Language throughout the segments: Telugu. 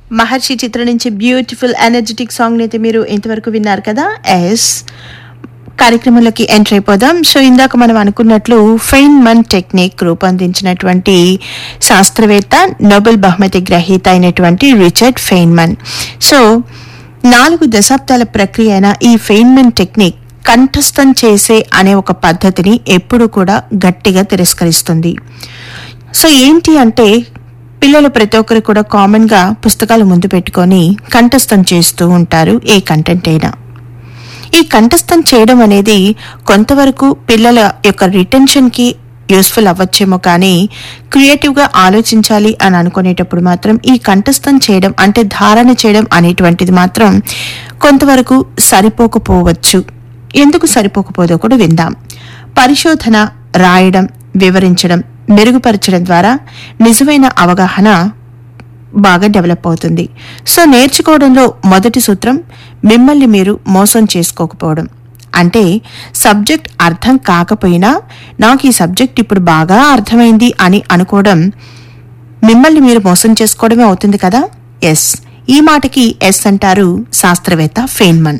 మహర్షి చిత్రం నుంచి బ్యూటిఫుల్ ఎనర్జెటిక్ సాంగ్ అయితే మీరు ఇంతవరకు విన్నారు కదా ఎస్ కార్యక్రమంలోకి ఎంటర్ అయిపోదాం సో ఇందాక మనం అనుకున్నట్లు ఫెయిన్మన్ టెక్నిక్ రూపొందించినటువంటి శాస్త్రవేత్త నోబెల్ బహుమతి గ్రహీత అయినటువంటి రిచర్డ్ ఫెయిన్మన్ సో నాలుగు దశాబ్దాల ప్రక్రియ అయిన ఈ ఫెయిన్మన్ టెక్నిక్ కంఠస్థం చేసే అనే ఒక పద్ధతిని ఎప్పుడు కూడా గట్టిగా తిరస్కరిస్తుంది సో ఏంటి అంటే పిల్లలు ప్రతి ఒక్కరు కూడా కామన్ గా పుస్తకాలు ముందు పెట్టుకొని కంఠస్థం చేస్తూ ఉంటారు ఏ కంటెంట్ అయినా ఈ కంఠస్థం చేయడం అనేది కొంతవరకు పిల్లల యొక్క రిటెన్షన్ కి యూస్ఫుల్ అవ్వచ్చేమో కానీ క్రియేటివ్ గా ఆలోచించాలి అని అనుకునేటప్పుడు మాత్రం ఈ కంఠస్థం చేయడం అంటే ధారణ చేయడం అనేటువంటిది మాత్రం కొంతవరకు సరిపోకపోవచ్చు ఎందుకు సరిపోకపోదో కూడా విందాం పరిశోధన రాయడం వివరించడం మెరుగుపరచడం ద్వారా నిజమైన అవగాహన బాగా డెవలప్ అవుతుంది సో నేర్చుకోవడంలో మొదటి సూత్రం మిమ్మల్ని మీరు మోసం చేసుకోకపోవడం అంటే సబ్జెక్ట్ అర్థం కాకపోయినా నాకు ఈ సబ్జెక్ట్ ఇప్పుడు బాగా అర్థమైంది అని అనుకోవడం మిమ్మల్ని మీరు మోసం చేసుకోవడమే అవుతుంది కదా ఎస్ ఈ మాటకి ఎస్ అంటారు శాస్త్రవేత్త ఫెయిన్మన్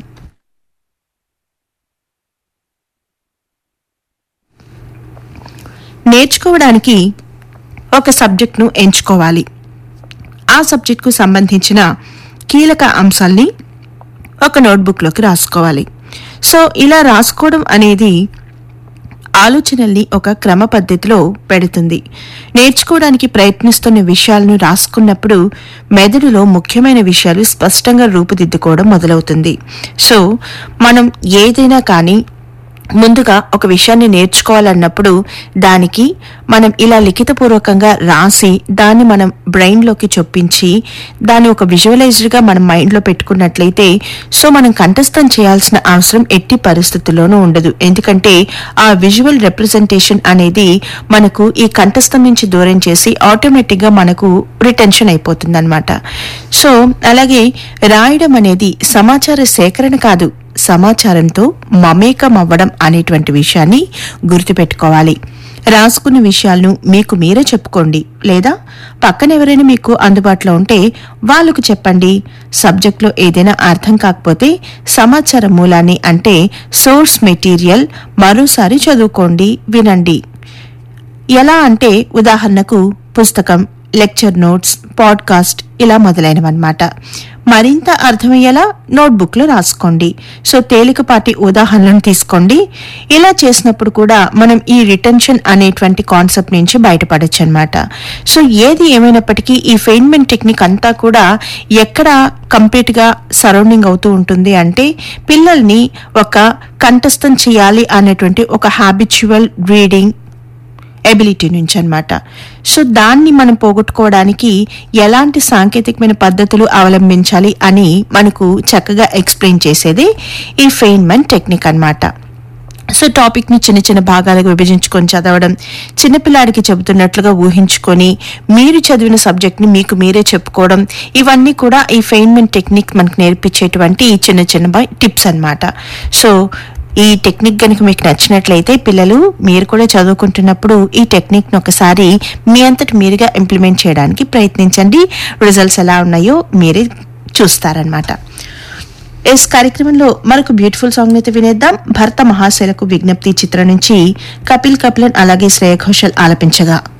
నేర్చుకోవడానికి ఒక సబ్జెక్ట్ను ఎంచుకోవాలి ఆ సబ్జెక్టుకు సంబంధించిన కీలక అంశాల్ని ఒక నోట్బుక్లోకి రాసుకోవాలి సో ఇలా రాసుకోవడం అనేది ఆలోచనల్ని ఒక క్రమ పద్ధతిలో పెడుతుంది నేర్చుకోవడానికి ప్రయత్నిస్తున్న విషయాలను రాసుకున్నప్పుడు మెదడులో ముఖ్యమైన విషయాలు స్పష్టంగా రూపుదిద్దుకోవడం మొదలవుతుంది సో మనం ఏదైనా కానీ ముందుగా ఒక విషయాన్ని నేర్చుకోవాలన్నప్పుడు దానికి మనం ఇలా లిఖితపూర్వకంగా రాసి దాన్ని మనం బ్రెయిన్లోకి చొప్పించి దాన్ని ఒక విజువలైజ్డ్గా మన మైండ్లో పెట్టుకున్నట్లయితే సో మనం కంఠస్థం చేయాల్సిన అవసరం ఎట్టి పరిస్థితుల్లోనూ ఉండదు ఎందుకంటే ఆ విజువల్ రిప్రజెంటేషన్ అనేది మనకు ఈ కంఠస్థం నుంచి దూరం చేసి ఆటోమేటిక్గా మనకు రిటెన్షన్ అయిపోతుంది సో అలాగే రాయడం అనేది సమాచార సేకరణ కాదు సమాచారంతో మమేకం అవ్వడం అనేటువంటి విషయాన్ని గుర్తుపెట్టుకోవాలి రాసుకున్న విషయాలను మీకు మీరే చెప్పుకోండి లేదా పక్కన ఎవరైనా మీకు అందుబాటులో ఉంటే వాళ్ళకు చెప్పండి సబ్జెక్ట్లో ఏదైనా అర్థం కాకపోతే సమాచార మూలాన్ని అంటే సోర్స్ మెటీరియల్ మరోసారి చదువుకోండి వినండి ఎలా అంటే ఉదాహరణకు పుస్తకం లెక్చర్ నోట్స్ పాడ్కాస్ట్ ఇలా మొదలైనవన్నమాట మరింత అర్థమయ్యేలా నోట్బుక్లో రాసుకోండి సో తేలికపాటి ఉదాహరణలను తీసుకోండి ఇలా చేసినప్పుడు కూడా మనం ఈ రిటెన్షన్ అనేటువంటి కాన్సెప్ట్ నుంచి బయటపడచ్చు అనమాట సో ఏది ఏమైనప్పటికీ ఈ ఫెయిన్మెంట్ టెక్నిక్ అంతా కూడా ఎక్కడ కంప్లీట్ గా సరౌండింగ్ అవుతూ ఉంటుంది అంటే పిల్లల్ని ఒక కంఠస్థం చేయాలి అనేటువంటి ఒక హ్యాబిచువల్ రీడింగ్ ఎబిలిటీ నుంచి అనమాట సో దాన్ని మనం పోగొట్టుకోవడానికి ఎలాంటి సాంకేతికమైన పద్ధతులు అవలంబించాలి అని మనకు చక్కగా ఎక్స్ప్లెయిన్ చేసేది ఈ ఫెయిన్మన్ టెక్నిక్ అన్నమాట సో టాపిక్ ని చిన్న చిన్న భాగాలుగా విభజించుకొని చదవడం చిన్నపిల్లాడికి చెబుతున్నట్లుగా ఊహించుకొని మీరు చదివిన సబ్జెక్ట్ ని మీకు మీరే చెప్పుకోవడం ఇవన్నీ కూడా ఈ ఫెయిన్మెంట్ టెక్నిక్ మనకు నేర్పించేటువంటి ఈ చిన్న చిన్న టిప్స్ అన్నమాట సో ఈ టెక్నిక్ గనుక మీకు నచ్చినట్లయితే పిల్లలు మీరు కూడా చదువుకుంటున్నప్పుడు ఈ టెక్నిక్ ను ఒకసారి మీ అంతటి మీరుగా ఇంప్లిమెంట్ చేయడానికి ప్రయత్నించండి రిజల్ట్స్ ఎలా ఉన్నాయో మీరే చూస్తారనమాట ఎస్ కార్యక్రమంలో మరొక బ్యూటిఫుల్ సాంగ్ అయితే వినేద్దాం భర్త మహాశైలకు విజ్ఞప్తి చిత్రం నుంచి కపిల్ కపిలన్ అలాగే శ్రేయ ఘోషల్ ఆలపించగా